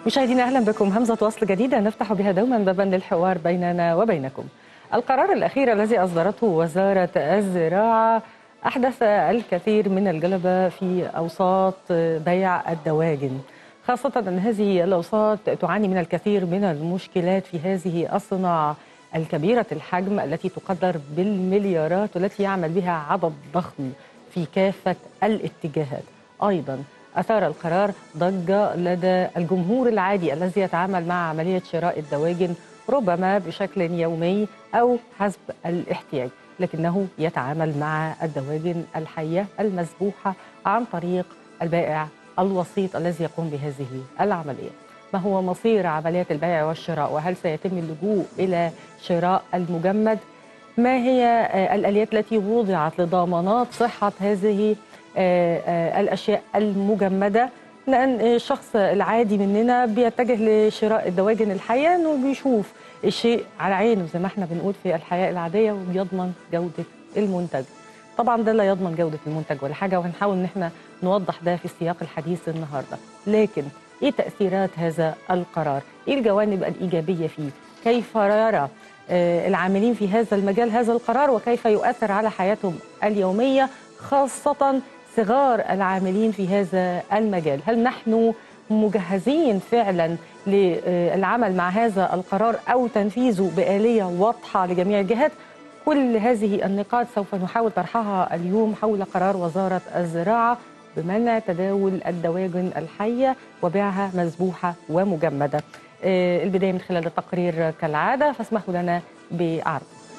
مشاهدينا اهلا بكم همزه وصل جديده نفتح بها دوما بابا للحوار بيننا وبينكم. القرار الاخير الذي اصدرته وزاره الزراعه احدث الكثير من الجلبه في اوساط بيع الدواجن. خاصة أن هذه الأوساط تعاني من الكثير من المشكلات في هذه الصناعة الكبيرة الحجم التي تقدر بالمليارات والتي يعمل بها عدد ضخم في كافة الاتجاهات أيضا أثار القرار ضجة لدى الجمهور العادي الذي يتعامل مع عملية شراء الدواجن ربما بشكل يومي أو حسب الاحتياج لكنه يتعامل مع الدواجن الحية المذبوحة عن طريق البائع الوسيط الذي يقوم بهذه العملية ما هو مصير عمليات البيع والشراء وهل سيتم اللجوء إلى شراء المجمد ما هي الآليات التي وضعت لضمانات صحة هذه الأشياء المجمدة لأن الشخص العادي مننا بيتجه لشراء الدواجن الحية أنه بيشوف الشيء على عينه زي ما احنا بنقول في الحياة العادية وبيضمن جودة المنتج طبعا ده لا يضمن جودة المنتج ولا حاجة وهنحاول ان احنا نوضح ده في سياق الحديث النهاردة لكن ايه تأثيرات هذا القرار ايه الجوانب الإيجابية فيه كيف يرى العاملين في هذا المجال هذا القرار وكيف يؤثر على حياتهم اليومية خاصة صغار العاملين في هذا المجال هل نحن مجهزين فعلا للعمل مع هذا القرار أو تنفيذه بآلية واضحة لجميع الجهات كل هذه النقاط سوف نحاول طرحها اليوم حول قرار وزارة الزراعة بمنع تداول الدواجن الحية وبيعها مذبوحة ومجمدة البداية من خلال التقرير كالعادة فاسمحوا لنا بعرض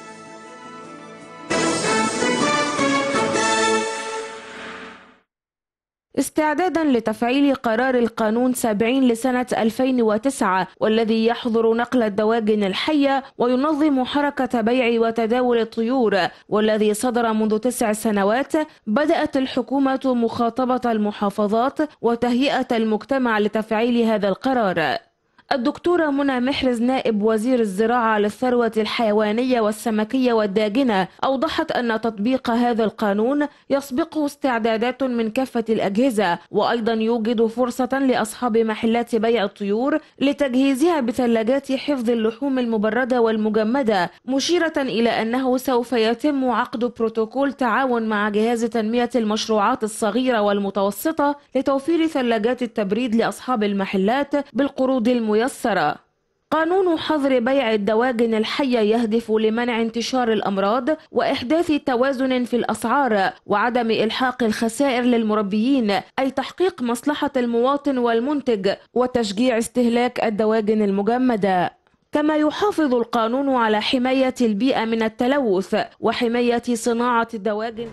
استعدادا لتفعيل قرار القانون 70 لسنة 2009 والذي يحظر نقل الدواجن الحية وينظم حركة بيع وتداول الطيور والذي صدر منذ تسع سنوات بدأت الحكومة مخاطبة المحافظات وتهيئة المجتمع لتفعيل هذا القرار الدكتورة منى محرز نائب وزير الزراعة للثروة الحيوانية والسمكية والداجنة أوضحت أن تطبيق هذا القانون يسبقه استعدادات من كافة الأجهزة وأيضا يوجد فرصة لأصحاب محلات بيع الطيور لتجهيزها بثلاجات حفظ اللحوم المبردة والمجمدة مشيرة إلى أنه سوف يتم عقد بروتوكول تعاون مع جهاز تنمية المشروعات الصغيرة والمتوسطة لتوفير ثلاجات التبريد لأصحاب المحلات بالقروض الميسرة ميسرة قانون حظر بيع الدواجن الحية يهدف لمنع انتشار الأمراض وإحداث توازن في الأسعار وعدم إلحاق الخسائر للمربيين أي تحقيق مصلحة المواطن والمنتج وتشجيع استهلاك الدواجن المجمدة كما يحافظ القانون على حماية البيئة من التلوث وحماية صناعة الدواجن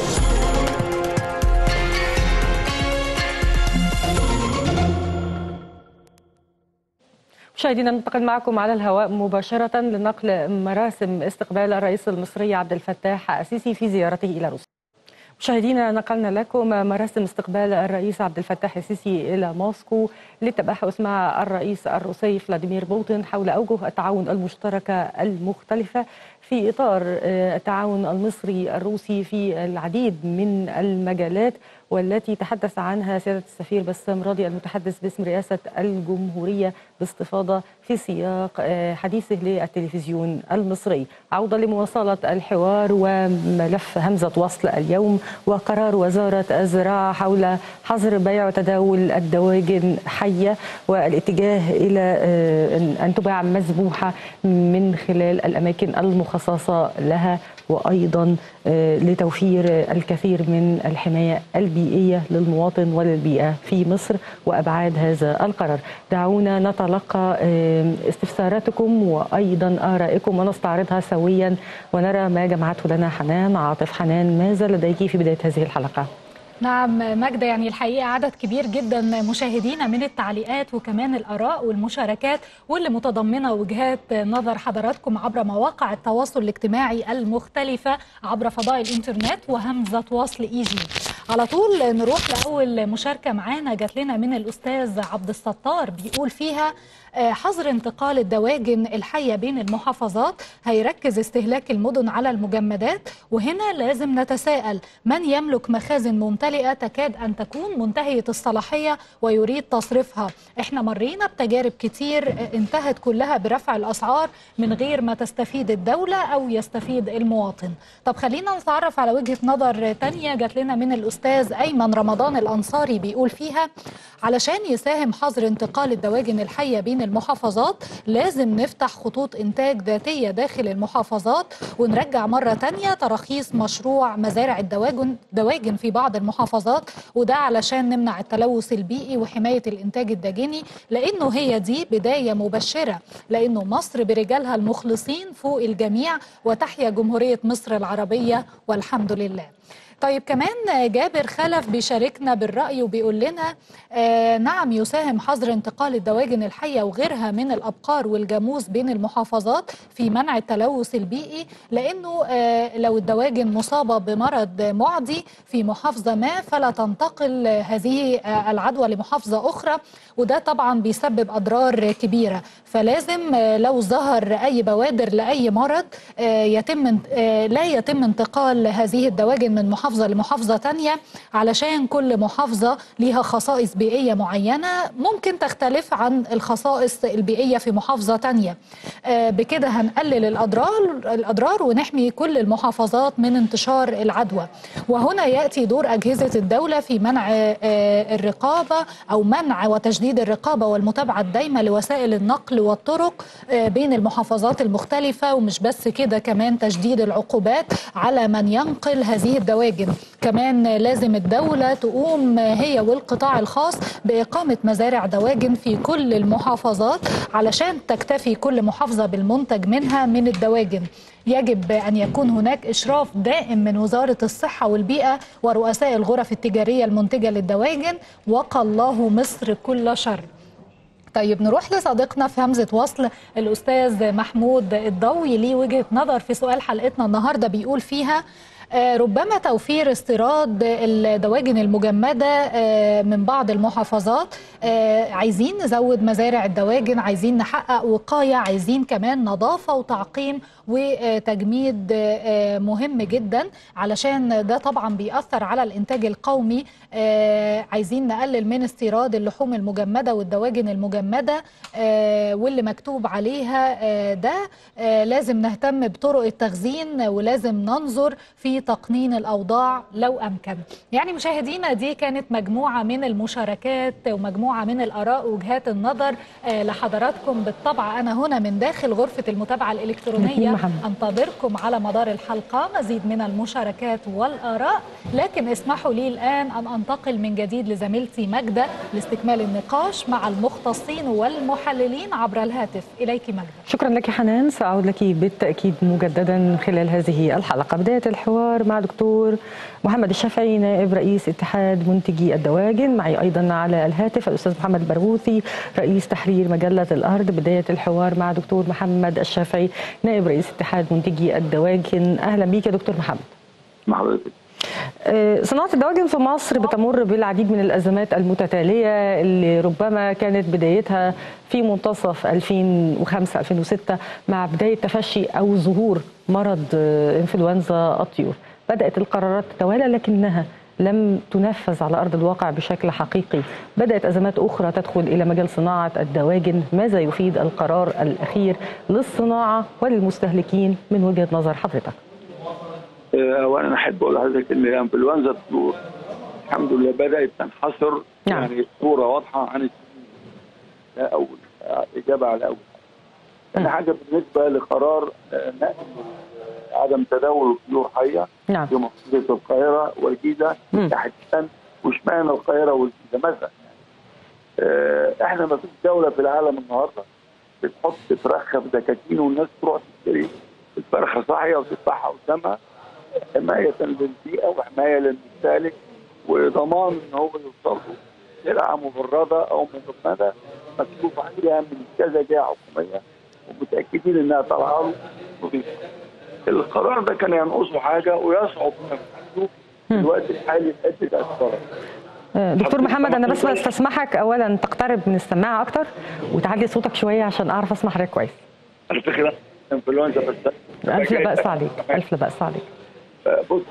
مشاهدينا ننتقل معكم على الهواء مباشرة لنقل مراسم استقبال الرئيس المصري عبد الفتاح السيسي في زيارته إلى روسيا. مشاهدينا نقلنا لكم مراسم استقبال الرئيس عبد الفتاح السيسي إلى موسكو للتباحث مع الرئيس الروسي فلاديمير بوتين حول أوجه التعاون المشتركة المختلفة في إطار التعاون المصري الروسي في العديد من المجالات والتي تحدث عنها سيادة السفير بسام راضي المتحدث باسم رئاسة الجمهورية باستفاضة في سياق حديثه للتلفزيون المصري عودة لمواصلة الحوار وملف همزة وصل اليوم وقرار وزارة الزراعة حول حظر بيع وتداول الدواجن حية والاتجاه إلى أن تباع مذبوحة من خلال الأماكن المخصصة لها وايضا لتوفير الكثير من الحمايه البيئيه للمواطن وللبيئه في مصر وابعاد هذا القرار. دعونا نتلقى استفساراتكم وايضا ارائكم ونستعرضها سويا ونرى ما جمعته لنا حنان عاطف حنان ماذا لديك في بدايه هذه الحلقه؟ نعم ماجدة يعني الحقيقة عدد كبير جدا مشاهدينا من التعليقات وكمان الآراء والمشاركات واللي متضمنة وجهات نظر حضراتكم عبر مواقع التواصل الاجتماعي المختلفة عبر فضاء الإنترنت وهمزة وصل إيجي على طول نروح لأول مشاركة معانا جات لنا من الأستاذ عبد الستار بيقول فيها آه، حظر انتقال الدواجن الحية بين المحافظات هيركز استهلاك المدن على المجمدات وهنا لازم نتساءل من يملك مخازن ممتلئة تكاد أن تكون منتهية الصلاحية ويريد تصريفها احنا مرينا بتجارب كتير آه، انتهت كلها برفع الأسعار من غير ما تستفيد الدولة أو يستفيد المواطن طب خلينا نتعرف على وجهة نظر تانية جات لنا من الأستاذ أيمن رمضان الأنصاري بيقول فيها علشان يساهم حظر انتقال الدواجن الحية بين المحافظات لازم نفتح خطوط إنتاج ذاتية داخل المحافظات ونرجع مرة تانية تراخيص مشروع مزارع الدواجن دواجن في بعض المحافظات وده علشان نمنع التلوث البيئي وحماية الإنتاج الداجني لأنه هي دي بداية مبشرة لأنه مصر برجالها المخلصين فوق الجميع وتحيا جمهورية مصر العربية والحمد لله طيب كمان جابر خلف بيشاركنا بالرأي وبيقول لنا آه نعم يساهم حظر انتقال الدواجن الحية وغيرها من الأبقار والجاموس بين المحافظات في منع التلوث البيئي لأنه آه لو الدواجن مصابة بمرض معدي في محافظة ما فلا تنتقل هذه آه العدوى لمحافظة أخرى وده طبعا بيسبب أضرار كبيرة فلازم آه لو ظهر أي بوادر لأي مرض آه يتم آه لا يتم انتقال هذه الدواجن من محافظة محافظة لمحافظة تانية علشان كل محافظة ليها خصائص بيئية معينة ممكن تختلف عن الخصائص البيئية في محافظة تانية آه بكده هنقلل الأضرار, الأضرار ونحمي كل المحافظات من انتشار العدوى وهنا يأتي دور أجهزة الدولة في منع آه الرقابة أو منع وتشديد الرقابة والمتابعة الدايمة لوسائل النقل والطرق آه بين المحافظات المختلفة ومش بس كده كمان تشديد العقوبات على من ينقل هذه الدواجن كمان لازم الدولة تقوم هي والقطاع الخاص بإقامة مزارع دواجن في كل المحافظات علشان تكتفي كل محافظة بالمنتج منها من الدواجن يجب أن يكون هناك إشراف دائم من وزارة الصحة والبيئة ورؤساء الغرف التجارية المنتجة للدواجن وقى الله مصر كل شر طيب نروح لصديقنا في همزة وصل الأستاذ محمود الضوي ليه وجهة نظر في سؤال حلقتنا النهاردة بيقول فيها ربما توفير استيراد الدواجن المجمدة من بعض المحافظات عايزين نزود مزارع الدواجن عايزين نحقق وقاية عايزين كمان نظافة وتعقيم وتجميد مهم جدا علشان ده طبعا بيأثر على الإنتاج القومي عايزين نقلل من استيراد اللحوم المجمدة والدواجن المجمدة واللي مكتوب عليها ده لازم نهتم بطرق التخزين ولازم ننظر في تقنين الأوضاع لو أمكن يعني مشاهدينا دي كانت مجموعة من المشاركات ومجموعة من الآراء ووجهات النظر لحضراتكم بالطبع أنا هنا من داخل غرفة المتابعة الإلكترونية أنتظركم على مدار الحلقة مزيد من المشاركات والآراء لكن اسمحوا لي الآن أن أنتقل من جديد لزميلتي ماجدة لاستكمال النقاش مع المختصين والمحللين عبر الهاتف إليك ماجدة شكرا لك حنان سأعود لك بالتأكيد مجددا خلال هذه الحلقة بداية الحوار مع دكتور محمد الشافعي نائب رئيس اتحاد منتجي الدواجن معي أيضا على الهاتف الأستاذ محمد البرغوثي رئيس تحرير مجلة الأرض بداية الحوار مع دكتور محمد الشافعي نائب رئيس اتحاد منتجي الدواجن أهلا بك يا دكتور محمد حضرتك صناعة الدواجن في مصر بتمر بالعديد من الأزمات المتتالية اللي ربما كانت بدايتها في منتصف 2005-2006 مع بداية تفشي أو ظهور مرض إنفلونزا الطيور بدأت القرارات تتوالى لكنها لم تنفذ على أرض الواقع بشكل حقيقي بدأت أزمات أخرى تدخل إلى مجال صناعة الدواجن ماذا يفيد القرار الأخير للصناعة وللمستهلكين من وجهة نظر حضرتك؟ اولا احب اقول لحضرتك ان انفلونزا الطيور الحمد لله بدات تنحصر نعم. يعني صوره واضحه عن السنين ده اول اجابه على اول ثاني حاجه بالنسبه لقرار نقل عدم تداول الطيور حيه نعم. في محافظه القاهره والجيزه تحديدا واشمعنى القاهره والجيزه مثلا يعني احنا ما فيش دوله في العالم النهارده بتحط فراخ في دكاكين والناس تروح تشتري الفرخه صاحيه وتذبحها قدامها حماية للبيئة وحماية للمستهلك وضمان ان هو يوصل له سلعة مبردة او مجمدة مكتوب عليها من كذا جهة حكومية ومتأكدين انها طالعة له نظيفة. القرار ده كان ينقصه حاجة ويصعب تنفيذه في الوقت الحالي لعدة أسباب. دكتور محمد انا بس طبعاً. بستسمحك اولا تقترب من السماعه اكتر وتعلي صوتك شويه عشان اعرف اسمع حضرتك كويس على فكره انفلونزا بس الف لا باس عليك الف لا باس عليك بص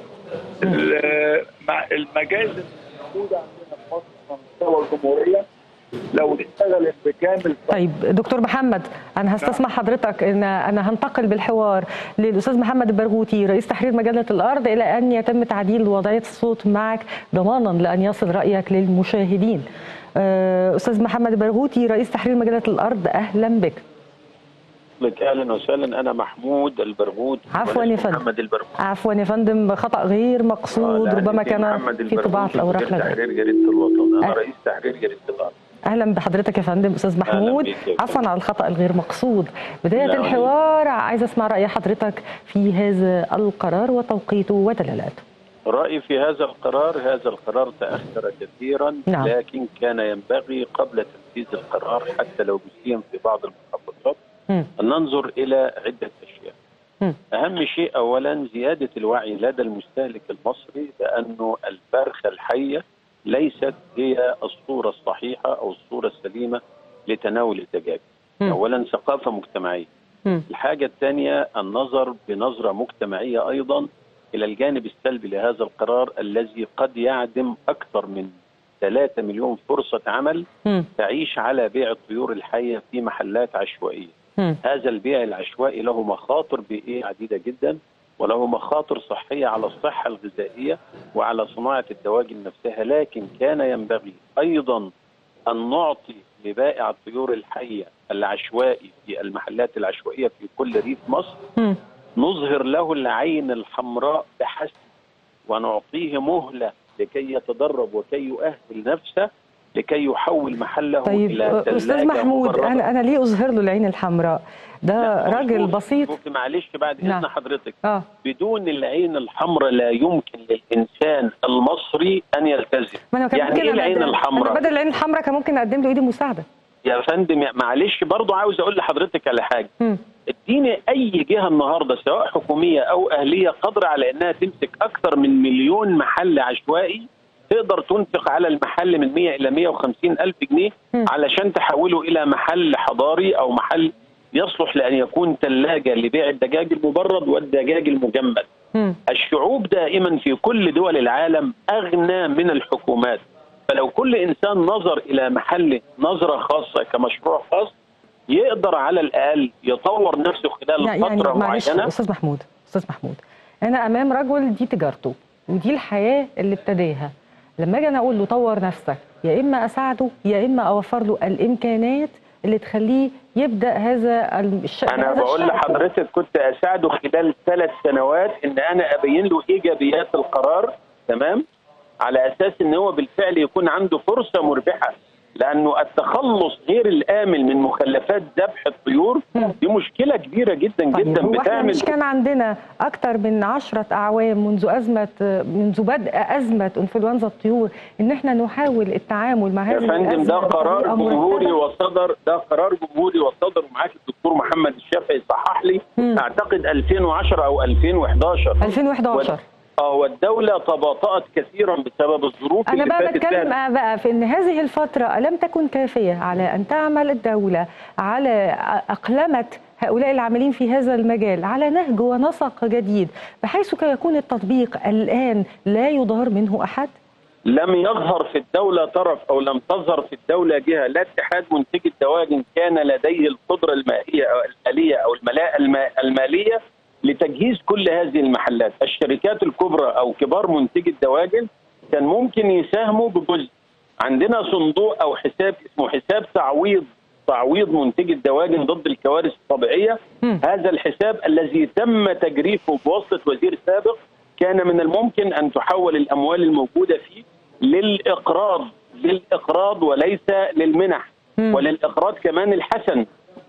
ال- مع المجازر الموجوده عندنا في مصر على مستوى الجمهوريه لو اشتغلت بكامل طيب دكتور محمد انا هستسمح حضرتك ان انا هنتقل بالحوار للاستاذ محمد البرغوثي رئيس تحرير مجله الارض الى ان يتم تعديل وضعيه الصوت معك ضمانا لان يصل رايك للمشاهدين آه، استاذ محمد البرغوثي رئيس تحرير مجله الارض اهلا بك لك اهلا وسهلا انا محمود البرغوث عفواً يا ولست فندم. محمد البرغوث عفوا يا فندم خطا غير مقصود آه، لا، ربما أنت كان محمد في البرغوث طباعه الاوراق مدير لديك تحرير جريده الوطن انا أه. رئيس تحرير جريده الارض اهلا بحضرتك يا فندم استاذ محمود بيك يا عفوا فندم. على الخطا الغير مقصود بدايه لا، الحوار عايز اسمع راي حضرتك في هذا القرار وتوقيته ودلالاته رايي في هذا القرار هذا القرار تاخر كثيرا نعم. لكن كان ينبغي قبل تنفيذ القرار حتى لو جزئيا في بعض المحافظات مم. ان ننظر الى عده اشياء مم. اهم شيء اولا زياده الوعي لدى المستهلك المصري بانه الفرخه الحيه ليست هي الصوره الصحيحه او الصوره السليمه لتناول الدجاج. مم. اولا ثقافه مجتمعيه. مم. الحاجه الثانيه النظر بنظره مجتمعيه ايضا الى الجانب السلبي لهذا القرار الذي قد يعدم اكثر من 3 مليون فرصه عمل مم. تعيش على بيع الطيور الحيه في محلات عشوائيه. مم. هذا البيع العشوائي له مخاطر بيئيه عديده جدا وله مخاطر صحيه على الصحه الغذائيه وعلى صناعه الدواجن نفسها لكن كان ينبغي ايضا ان نعطي لبائع الطيور الحيه العشوائي في المحلات العشوائيه في كل ريف مصر مم. نظهر له العين الحمراء بحسب ونعطيه مهله لكي يتدرب وكي يؤهل نفسه لكي يحول محله طيب الى استاذ ثلاجة محمود مبردة. انا انا ليه اظهر له العين الحمراء ده لا، راجل مظبوط. بسيط شوفي معلش بعد نعم. اذن حضرتك اه بدون العين الحمراء لا يمكن للانسان المصري ان يلتزم ما انا كان يعني ممكن ايه العين أبدل- الحمراء؟ انا بدل العين الحمراء كان ممكن اقدم له ايدي مساعده يا فندم معلش برضو عاوز اقول لحضرتك على حاجه مم. اديني اي جهه النهارده سواء حكوميه او اهليه قادره على انها تمسك اكثر من مليون محل عشوائي تقدر تنفق على المحل من 100 الى 150 الف جنيه مم. علشان تحوله الى محل حضاري او محل يصلح لان يكون ثلاجه لبيع الدجاج المبرد والدجاج المجمد مم. الشعوب دائما في كل دول العالم اغنى من الحكومات فلو كل انسان نظر الى محله نظره خاصه كمشروع خاص يقدر على الاقل يطور نفسه خلال لا يعني فتره معلش معينه استاذ محمود استاذ محمود انا امام رجل دي تجارته ودي الحياه اللي ابتداها لما اجي انا اقول له طور نفسك يا اما اساعده يا اما اوفر له الامكانات اللي تخليه يبدا هذا الش... انا هذا بقول الشغف. لحضرتك كنت اساعده خلال ثلاث سنوات ان انا ابين له ايجابيات القرار تمام على اساس ان هو بالفعل يكون عنده فرصه مربحه لانه التخلص غير الامن من مخلفات ذبح الطيور مم. دي مشكله كبيره جدا طيب جدا هو احنا بتعمل مش كان عندنا اكتر من عشرة اعوام منذ ازمه منذ بدء ازمه انفلونزا الطيور ان احنا نحاول التعامل مع يا هذه فندم الازمه ده قرار بطريقة جمهوري مرتبة؟ وصدر ده قرار جمهوري وصدر ومعاك الدكتور محمد الشافعي صحح لي مم. اعتقد 2010 او 2011 2011 اه والدوله تباطات كثيرا بسبب الظروف أنا اللي بقى فاتت بتكلم فيها. بقى في إن هذه الفترة لم تكن كافية على أن تعمل الدولة على أقلمة هؤلاء العاملين في هذا المجال على نهج ونسق جديد بحيث يكون التطبيق الآن لا يضار منه أحد لم يظهر في الدولة طرف أو لم تظهر في الدولة جهة لا اتحاد منتجي الدواجن كان لديه القدرة المائية أو الآلية أو الملاءة الما- المالية لتجهيز كل هذه المحلات الشركات الكبرى أو كبار منتجي الدواجن كان ممكن يساهموا بجزء عندنا صندوق أو حساب اسمه حساب تعويض تعويض منتجي الدواجن ضد الكوارث الطبيعية مم. هذا الحساب الذي تم تجريفه بواسطة وزير سابق كان من الممكن ان تحول الاموال الموجوده فيه للاقراض للاقراض وليس للمنح مم. وللاقراض كمان الحسن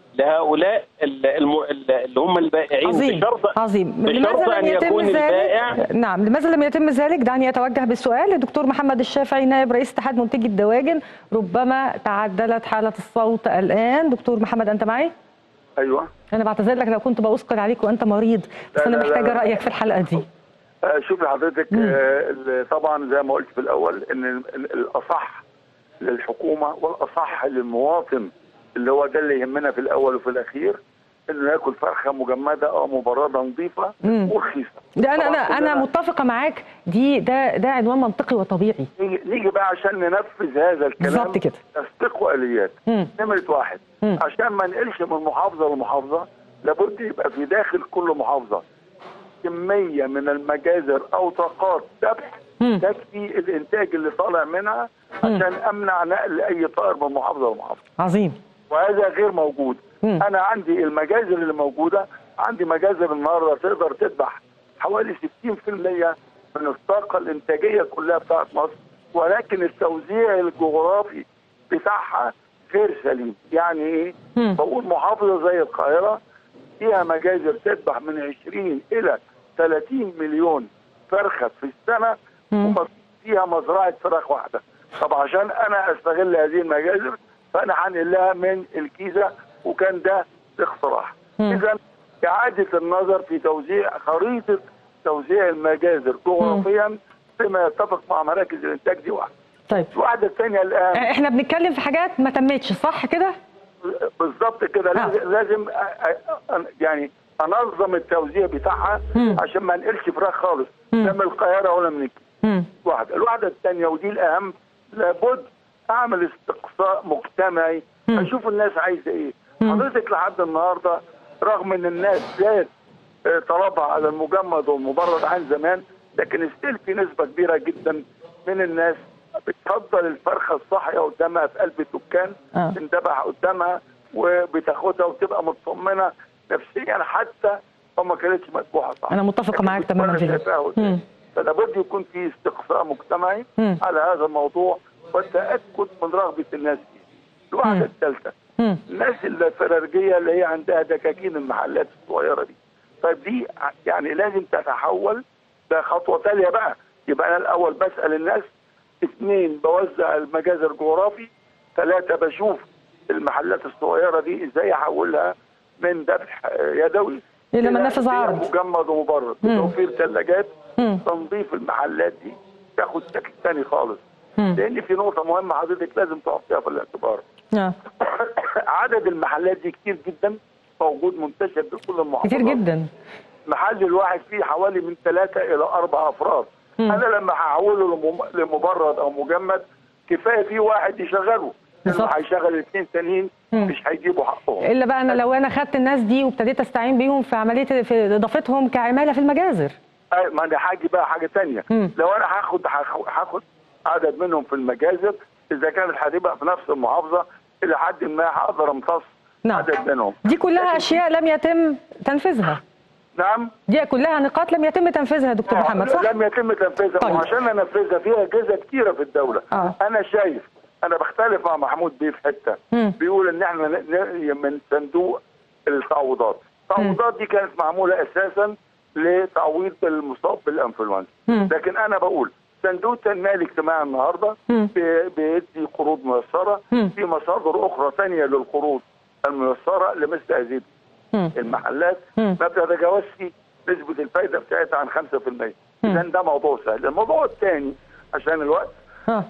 لهؤلاء ال- الم- ال- اللي هم البائعين عظيم بشرط عظيم بشرط ان يكون البائع ذلك نعم لماذا لم يتم ذلك دعني أتوجه بالسؤال لدكتور محمد الشافعي نائب رئيس اتحاد منتجي الدواجن ربما تعدلت حالة الصوت الآن دكتور محمد أنت معي؟ ايوه أنا بعتذر لك لو كنت بأثقل عليك وأنت مريض بس لا، أنا لا، لا، محتاجة لا. رأيك في الحلقة دي آه، شوفي حضرتك مم. آه، ال- طبعا زي ما قلت في الاول ان ال- ال- الاصح للحكومه والاصح للمواطن اللي هو ده اللي يهمنا في الاول وفي الاخير انه ياكل فرخه مجمده او مبرده نظيفه مم. ورخيصه ده انا انا طبعاً انا كلنا متفقه معاك دي ده ده عنوان منطقي وطبيعي نيجي, نيجي بقى عشان ننفذ هذا الكلام بالظبط كده. تصديق اليات مم. نمره واحد مم. عشان ما نقلش من محافظه لمحافظه لابد يبقى في داخل كل محافظه كميه من المجازر او طاقات ذبح مم. تكفي الانتاج اللي طالع منها عشان امنع نقل اي طائر من محافظه لمحافظه عظيم وهذا غير موجود مم. انا عندي المجازر اللي موجوده عندي مجازر النهارده تقدر تذبح حوالي 60% من الطاقه الانتاجيه كلها بتاعت مصر ولكن التوزيع الجغرافي بتاعها غير سليم يعني ايه مم. بقول محافظه زي القاهره فيها مجازر تذبح من 20 الى 30 مليون فرخه في السنه مم. وما فيها مزرعه فراخ واحده طب عشان انا استغل هذه المجازر فانا هنقل لها من الجيزه وكان ده اقتراح مم. اذا اعاده النظر في توزيع خريطه توزيع المجازر جغرافيا بما يتفق مع مراكز الانتاج دي واحده طيب الواحده الثانيه الان احنا بنتكلم في حاجات ما تمتش صح كده بالظبط كده آه. لازم, لازم أ- أ- أ- يعني انظم التوزيع بتاعها مم. عشان ما نقلش فراخ خالص مم. لا من القاهره ولا من الجيزه مم. واحده الواحده الثانيه ودي الاهم لابد اعمل استقصاء مجتمعي مم. اشوف الناس عايزه ايه مم. حضرتك لحد النهارده رغم ان الناس زاد آه، طلبها على المجمد والمبرد عن زمان لكن ستيل في نسبه كبيره جدا من الناس بتفضل الفرخه الصاحيه قدامها في قلب الدكان آه. تندبح قدامها وبتاخدها وتبقى مطمنه نفسيا حتى لو ما كانتش مذبوحه صح أنا متفقة معاك تماماً في ده. مم. فلا بد يكون في استقصاء مجتمعي مم. على هذا الموضوع والتاكد من رغبه الناس فيه. الواحده مم. الثالثه مم. الناس الفرارجيه اللي هي عندها دكاكين المحلات الصغيره دي طيب دي ع- يعني لازم تتحول ده خطوه تاليه بقى يبقى انا الاول بسال الناس اثنين بوزع المجازر جغرافي ثلاثه بشوف المحلات الصغيره دي ازاي احولها من ذبح آه، يدوي إلى إلى منافذ بيع عرض. مجمد ومبرد مم. توفير ثلاجات مم. تنظيف المحلات دي تاخد شكل ثاني خالص مم. لان في نقطه مهمه حضرتك لازم تحطيها في الاعتبار آه. عدد المحلات دي كتير جدا موجود منتشر في كل المحافظات كتير جدا محل الواحد فيه حوالي من ثلاثة إلى أربع أفراد مم. أنا لما هحوله لمم- لمبرد أو مجمد كفاية فيه واحد يشغله بالظبط. لما هيشغل الاثنين تانيين مم. مش هيجيبوا حقهم الا بقى انا لو انا خدت الناس دي وابتديت استعين بيهم في عمليه في اضافتهم كعماله في المجازر أي- ما انا حاجه بقى حاجه تانية مم. لو انا هاخد هاخد- هاخد عدد منهم في المجازر اذا كانت هتبقى في نفس المحافظه الى حد ما هقدر امتص نعم. عدد منهم دي كلها لكن- اشياء لم يتم تنفيذها نعم دي كلها نقاط لم يتم تنفيذها دكتور آه، محمد صح لم يتم تنفيذها طيب. وعشان انفذها فيها اجهزه كتيره في الدوله آه. انا شايف انا بختلف مع محمود بيه في حته مم. بيقول ان احنا ن- ن- من صندوق التعويضات التعويضات دي كانت معموله اساسا لتعويض المصاب بالانفلونزا مم. لكن انا بقول صندوق التنميه الاجتماعي النهارده مم. بي- بيدي قروض ميسره مم. في مصادر اخرى ثانيه للقروض الميسره لمثل هذه مم. المحلات مم. ما بتتجاوزش نسبه الفائده بتاعتها عن 5% اذا ده موضوع سهل الموضوع الثاني عشان الوقت ها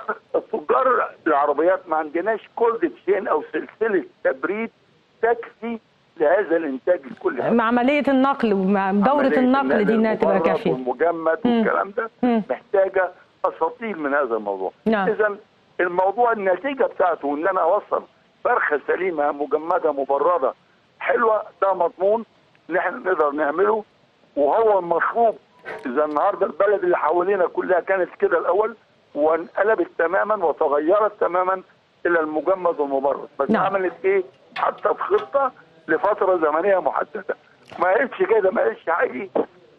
التجار العربيات ما عندناش كولد تشين او سلسله تبريد تكفي لهذا الانتاج الكلي مع عمليه النقل ومع دوره عملية النقل دي انها تبقى المبرد كافيه والمجمد مم. والكلام ده مم. محتاجه اساطيل من هذا الموضوع نعم. اذا الموضوع النتيجه بتاعته ان انا اوصل فرخه سليمه مجمده مبرده حلوه ده مضمون ان احنا نقدر نعمله وهو المطلوب اذا النهارده البلد اللي حوالينا كلها كانت كده الاول وانقلبت تماما وتغيرت تماما الى المجمد والمبرد بس نعم. عملت ايه؟ حطت خطه لفتره زمنيه محدده ما قالتش كده ما قالتش هاجي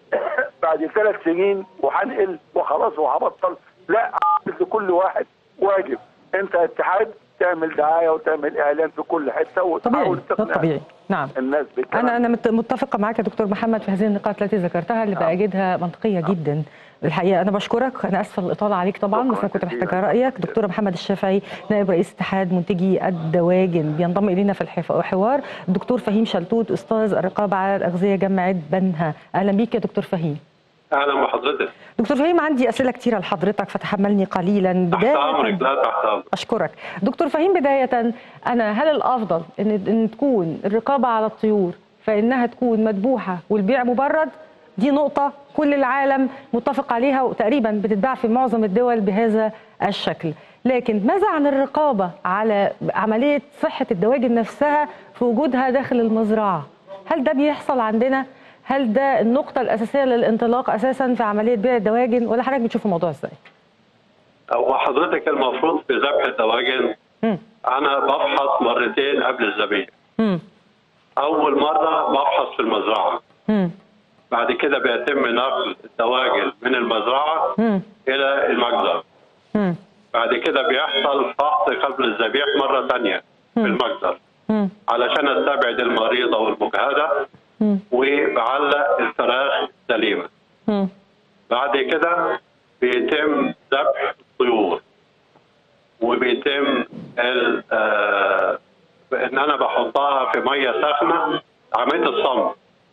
بعد ثلاث سنين وهنقل وخلاص وهبطل لا عملت لكل واحد واجب انت اتحاد تعمل دعايه وتعمل اعلان في كل حته طبيعي وتحاول ده تقنع طبيعي نعم الناس بالكلام انا انا مت- متفقه معاك يا دكتور محمد في هذه النقاط التي ذكرتها اللي بأجدها منطقيه جدا الحقيقه انا بشكرك انا اسفه الاطاله عليك طبعا بس انا كنت جزيلاً. محتاجه رايك دكتور محمد الشافعي نائب رئيس اتحاد منتجي الدواجن بينضم الينا في الحف- الحوار الدكتور فهيم شلتوت استاذ الرقابه على الاغذيه جامعه بنها اهلا بيك يا دكتور فهيم اهلا بحضرتك دكتور فهيم عندي اسئله كثيره لحضرتك فتحملني قليلا تحت امرك لا تحت امرك اشكرك دكتور فهيم بدايه انا هل الافضل ان ان تكون الرقابه على الطيور فانها تكون مذبوحه والبيع مبرد دي نقطه كل العالم متفق عليها وتقريبا بتتباع في معظم الدول بهذا الشكل لكن ماذا عن الرقابه على عمليه صحه الدواجن نفسها في وجودها داخل المزرعه هل ده بيحصل عندنا هل ده النقطه الاساسيه للانطلاق اساسا في عمليه بيع الدواجن ولا حضرتك بتشوف الموضوع ازاي هو حضرتك المفروض في ذبح الدواجن مم. انا بفحص مرتين قبل الذبيح مم. اول مره بفحص في المزرعه مم. بعد كده بيتم نقل الدواجن من المزرعه مم. الى المجزر مم. بعد كده بيحصل فحص قبل الذبيح مره ثانيه في المجزر مم. علشان استبعد المريضه والمجهده مم. وبعلق الفراخ سليمه مم. بعد كده بيتم ذبح الطيور وبيتم ال- آه، ان انا بحطها في ميه سخنه عمليه الصمت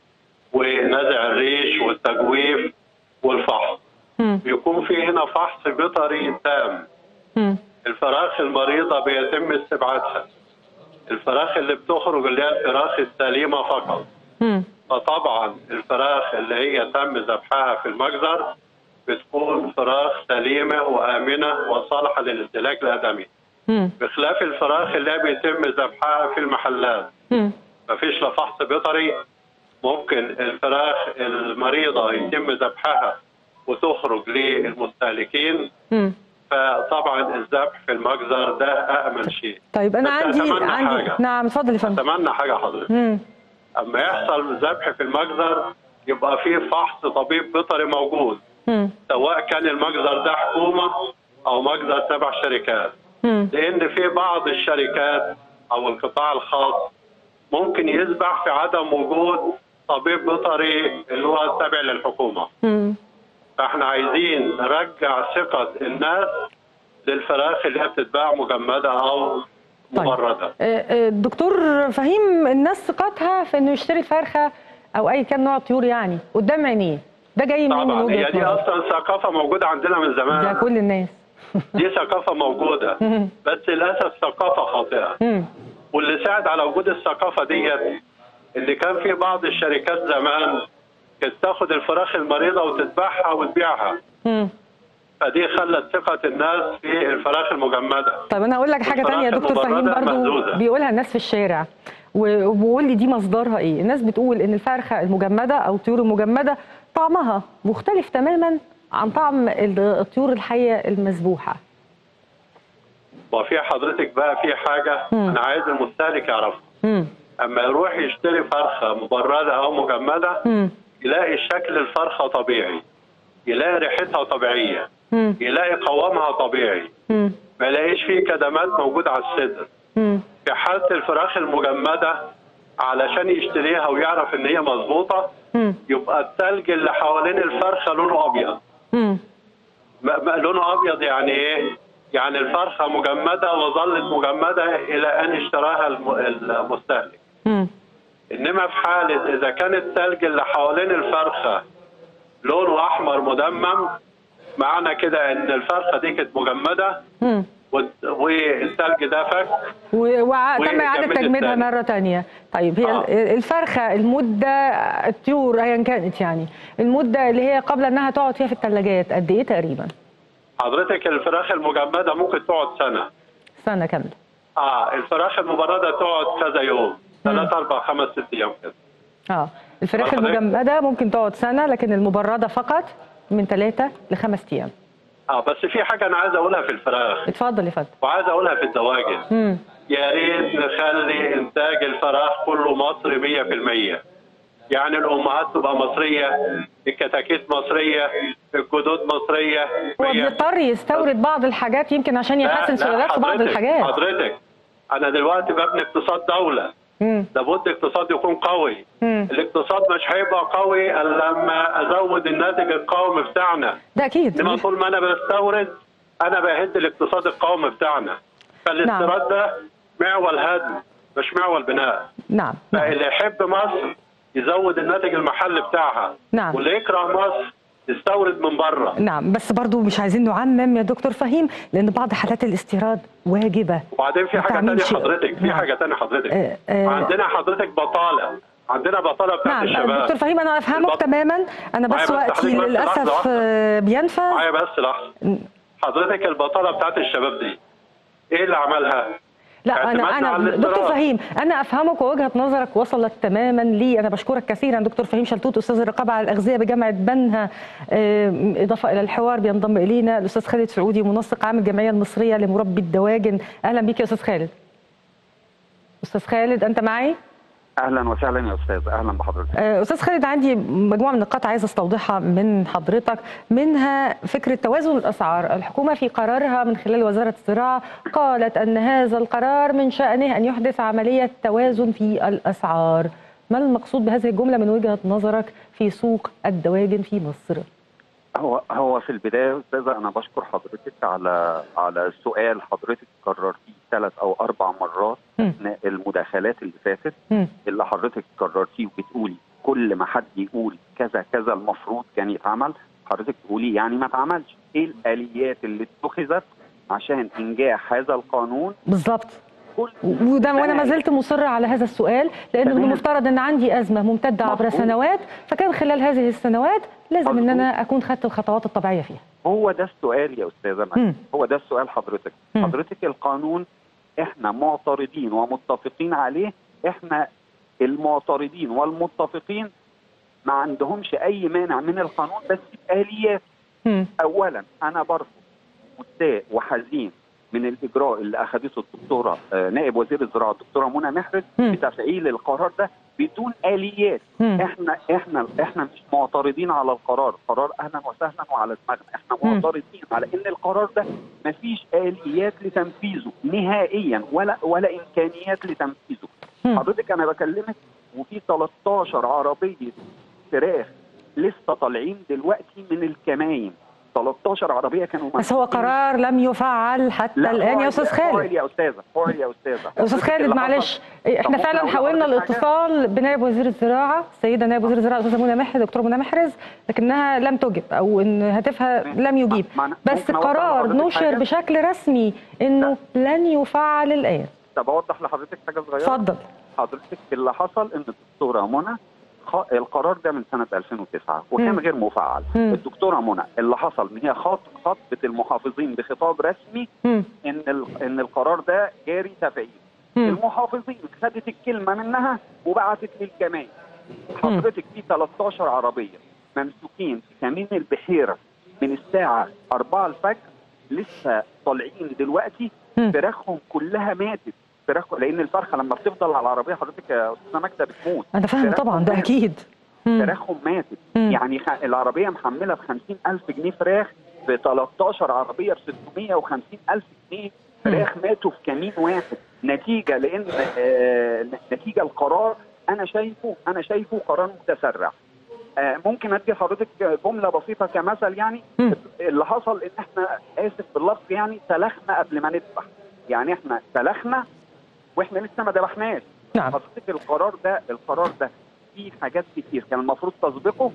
ونزع الريش والتجويف والفحص مم. بيكون في هنا فحص بيطري تام مم. الفراخ المريضه بيتم استبعادها الفراخ اللي بتخرج اللي هي الفراخ السليمه فقط مم. فطبعا الفراخ اللي هي تم ذبحها في المجزر بتكون فراخ سليمه وامنه وصالحه للاستهلاك الادمي مم. بخلاف الفراخ اللي بيتم ذبحها في المحلات مم. مفيش لا فحص بيطري ممكن الفراخ المريضه يتم ذبحها وتخرج للمستهلكين مم. فطبعا الذبح في المجزر ده امن شيء طيب انا بس عندي أتمنى عندي حاجة. نعم اتفضل يا فندم اتمنى حاجه حضرتك مم. اما يحصل ذبح في المجزر يبقى في فحص طبيب بيطري موجود مم. سواء كان المجزر ده حكومه او مجزر تبع شركات مم. لان في بعض الشركات او القطاع الخاص ممكن يذبح في عدم وجود طبيب بيطري اللي هو تابع للحكومه مم. فاحنا عايزين نرجع ثقه الناس للفراخ اللي هي بتتباع مجمده او طيب. مبرده آه، آه، الدكتور فهيم الناس ثقتها في انه يشتري فرخه او اي كان نوع طيور يعني قدام عينيه ده جاي منين من طبعا هي وجهه دي نظرك؟ اصلا ثقافه موجوده عندنا من ده زمان كل الناس دي ثقافه موجوده مم. بس للاسف ثقافه خاطئه مم. واللي ساعد على وجود الثقافه ديت ان كان في بعض الشركات زمان كانت تاخد الفراخ المريضه وتذبحها وتبيعها مم. فدي خلت ثقه الناس في الفراخ المجمده طيب انا هقول لك حاجه والفراخ تانية يا دكتور فهيم المبردة برضو مهزوزة. بيقولها الناس في الشارع و- وبقول لي دي مصدرها ايه الناس بتقول ان الفرخه المجمده او الطيور المجمده طعمها مختلف تماما عن طعم ال- الطيور الحيه المذبوحه وفي حضرتك بقى في حاجه مم. انا عايز المستهلك يعرفها مم. اما يروح يشتري فرخه مبرده او مجمده مم. يلاقي شكل الفرخه طبيعي يلاقي ريحتها طبيعيه مم. يلاقي قوامها طبيعي مم. ما يلاقيش فيه كدمات موجوده على الصدر مم. في حاله الفراخ المجمده علشان يشتريها ويعرف ان هي مظبوطه مم. يبقى التلج اللي حوالين الفرخه لونه ابيض مم. م- م- لونه ابيض يعني ايه؟ يعني الفرخه مجمده وظلت مجمده الى ان اشتراها الم- المستهلك مم. انما في حاله اذا كان التلج اللي حوالين الفرخه لونه احمر مدمم معنى كده ان الفرخه دي كانت مجمده مم. والت- والتلج ده فك و- وتم وجمد إعادة تجميدها التاني. مرة تانية طيب هي آه. الفرخة المدة الطيور أيا كانت يعني المدة اللي هي قبل أنها تقعد فيها في الثلاجات قد إيه تقريبا؟ حضرتك الفراخ المجمده ممكن تقعد سنه سنة كاملة اه الفراخ المبرده تقعد كذا يوم ثلاث اربع خمس ست ايام كده اه الفراخ حضرتك؟ المجمدة ممكن تقعد سنة لكن المبردة فقط من ثلاثة لخمس أيام اه بس في حاجه انا عايز اقولها في الفراخ اتفضل يا فندم وعايز اقولها في الدواجن مم. يا ريت نخلي انتاج الفراخ كله مصري 100% يعني الامهات تبقى مصريه الكتاكيت مصريه الجدود مصريه هو هي- بيضطر يستورد بعض الحاجات يمكن عشان لا، يحسن لا، سلالات في بعض حضرتك- الحاجات حضرتك انا دلوقتي ببني اقتصاد دوله مم. لابد اقتصاد يكون قوي مم. الاقتصاد مش هيبقى قوي الا لما ازود الناتج القومي بتاعنا ده أكيد انما طول ما انا بستورد انا بهد الاقتصاد القومي بتاعنا فالاستيراد ده معول هدم مش معول بناء نعم فاللي يحب مصر يزود الناتج المحلي بتاعها نعم. واللي يكره مصر استورد من بره نعم بس برضو مش عايزين نعمم يا دكتور فهيم لان بعض حالات الاستيراد واجبه وبعدين في حاجه التعميم ثانيه شيء- حضرتك في نعم. حاجه ثانيه حضرتك آه، آه. عندنا حضرتك بطاله عندنا بطاله بتاعت نعم الشباب دكتور فهيم انا افهمك البط- تماما انا معايا بس بس وقتي حضرتك بس لحظة للاسف واحدة. آه، بينفذ معايا بس لحظه حضرتك البطاله بتاعت الشباب دي ايه اللي عملها؟ لا انا اعتمادنا على انا دكتور الاستيراد. فهيم انا افهمك ووجهه نظرك وصلت تماما لي انا بشكرك كثيرا دكتور فهيم شلتوت استاذ الرقابه على الاغذيه بجامعه بنها آه، اضافه الى الحوار بينضم الينا الاستاذ خالد سعودي منسق عام الجمعيه المصريه لمربي الدواجن اهلا بك يا استاذ خالد استاذ خالد انت معي اهلا وسهلا يا استاذ اهلا بحضرتك آه، استاذ خالد عندي مجموعه من النقاط عايز استوضحها من حضرتك منها فكره توازن الاسعار الحكومه في قرارها من خلال وزاره الزراعه قالت ان هذا القرار من شانه ان يحدث عمليه توازن في الاسعار ما المقصود بهذه الجمله من وجهه نظرك في سوق الدواجن في مصر هو هو في البدايه يا استاذه انا بشكر حضرتك على على سؤال حضرتك كررتيه ثلاث او اربع مرات مم. اثناء المداخلات اللي فاتت مم. اللي حضرتك كررتيه وبتقولي كل ما حد يقول كذا كذا المفروض كان يتعمل حضرتك تقولي يعني ما اتعملش ايه الاليات اللي اتخذت عشان انجاح هذا القانون بالظبط كل وده وانا ما زلت مصره على هذا السؤال لان من تمام. المفترض ان عندي ازمه ممتده عبر مظبوط. سنوات فكان خلال هذه السنوات لازم ان مظبوط. انا اكون خدت الخطوات الطبيعيه فيها هو ده السؤال يا استاذه مم. مجد هو ده السؤال حضرتك مم. حضرتك القانون احنا معترضين ومتفقين عليه احنا المعترضين والمتفقين ما عندهمش اي مانع من القانون بس بآليات مم. اولا انا برفض مستاء وحزين من الاجراء اللي اخذته الدكتوره آه، نائب وزير الزراعه الدكتوره منى محرز مم. بتفعيل القرار ده بدون اليات مم. احنا احنا احنا مش معترضين على القرار قرار اهلا وسهلا وعلى دماغنا احنا مم. معترضين على ان القرار ده مفيش اليات لتنفيذه نهائيا ولا ولا امكانيات لتنفيذه مم. حضرتك انا بكلمك وفي 13 عربيه فراخ لسه طالعين دلوقتي من الكماين 13 عربيه كانوا بس هو مسؤولين. قرار لم يفعل حتى لا الان يا فعل- استاذ فعل خالد يا استاذه فعل يا استاذه استاذ خالد اللي معلش حصل- احنا طب فعلا ممكن حاولنا أقول لحضرتك الاتصال بنائب وزير الزراعه السيده نائب وزير الزراعه الاستاذه منى محرز دكتور منى محرز لكنها لم تجب او ان هاتفها لم يجيب ما- ما- بس ممكن أوضح قرار لحضرتك نشر حاجة؟ بشكل رسمي انه لن يفعل الان طب اوضح لحضرتك حاجه صغيره اتفضل حضرتك اللي حصل ان الدكتوره منى خ- القرار ده من سنه 2009 وكان مم. غير مفعل مم. الدكتوره منى اللي حصل ان هي خط خطبت المحافظين بخطاب رسمي مم. ان ال- ان القرار ده جاري تفعيل مم. المحافظين خدت الكلمه منها وبعتت للجماعه حضرتك في 13 عربيه ممسوكين في كمين البحيره من الساعه 4 الفجر لسه طالعين دلوقتي مم. فراخهم كلها ماتت فراخ لان الفرخه لما بتفضل على العربيه حضرتك يا استاذه ماجده بتموت انا فاهمه فراخهم طبعا ده ماتت. اكيد مم. فراخهم ماتت مم. يعني خ... العربيه محمله ب 50000 جنيه فراخ ب 13 عربيه ب 650000 جنيه فراخ ماتوا في كمين واحد نتيجه لان آه نتيجه القرار انا شايفه انا شايفه قرار متسرع آه ممكن ادي لحضرتك جمله بسيطه كمثل يعني مم. اللي حصل ان احنا اسف باللفظ يعني سلخنا قبل ما نذبح يعني احنا سلخنا واحنا لسه ما ذبحناش نعم حضرتك القرار ده القرار ده فيه حاجات كتير كان المفروض تسبقه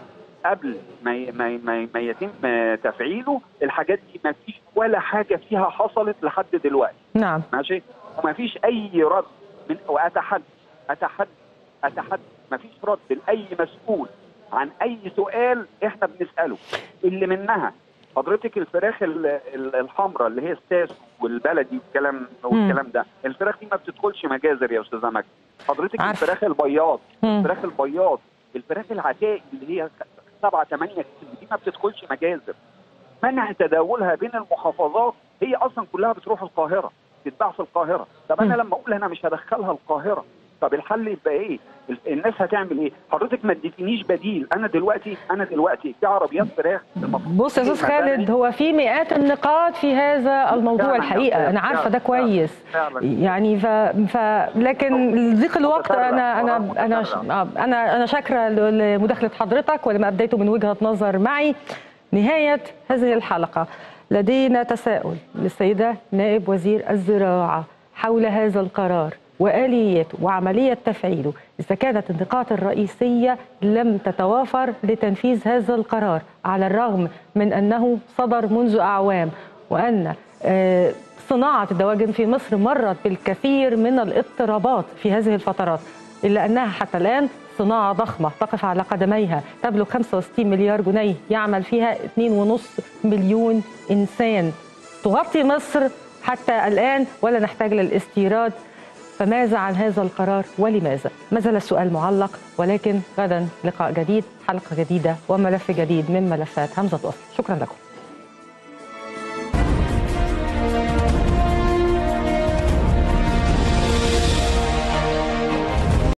قبل ما ي- ما ي- ما ي- ما يتم تفعيله الحاجات دي ما فيش ولا حاجه فيها حصلت لحد دلوقتي نعم ماشي وما فيش اي رد من واتحدى اتحدى اتحدى ما فيش رد لاي مسؤول عن اي سؤال احنا بنساله اللي منها حضرتك الفراخ ال- ال- الحمراء اللي هي الساس والبلدي والكلام والكلام ده الفراخ دي ما بتدخلش مجازر يا استاذه مجدي حضرتك عارفة. الفراخ البياض مم. الفراخ البياض الفراخ العتائق اللي هي 7 8 كيلو دي ما بتدخلش مجازر منع تداولها بين المحافظات هي اصلا كلها بتروح القاهره تتباع في القاهره طب انا مم. لما اقول انا مش هدخلها القاهره طب الحل يبقى ايه ال- الناس هتعمل ايه حضرتك ما اديتنيش بديل انا دلوقتي انا دلوقتي في عربيات فراخ المفروض بص يا تيجي استاذ المزارع خالد هو في مئات النقاط في هذا الموضوع فعلاً يا الحقيقه أستاذ، انا عارفه فعلاً، ده كويس فعلاً. يعني ف... ف... لكن لضيق الوقت متسرع، انا انا قرار انا متسرع. آه، انا انا شاكره ل- لمداخله حضرتك ولما ابديته من وجهه نظر معي نهايه هذه الحلقه لدينا تساؤل للسيده نائب وزير الزراعه حول هذا القرار والياته وعمليه تفعيله اذا كانت النقاط الرئيسيه لم تتوافر لتنفيذ هذا القرار على الرغم من انه صدر منذ اعوام وان آه، صناعه الدواجن في مصر مرت بالكثير من الاضطرابات في هذه الفترات الا انها حتى الان صناعه ضخمه تقف على قدميها تبلغ 65 مليار جنيه يعمل فيها 2.5 مليون انسان تغطي مصر حتى الان ولا نحتاج للاستيراد فماذا عن هذا القرار ولماذا؟ ما زال السؤال معلق ولكن غدا لقاء جديد حلقه جديده وملف جديد من ملفات همزه وصل شكرا لكم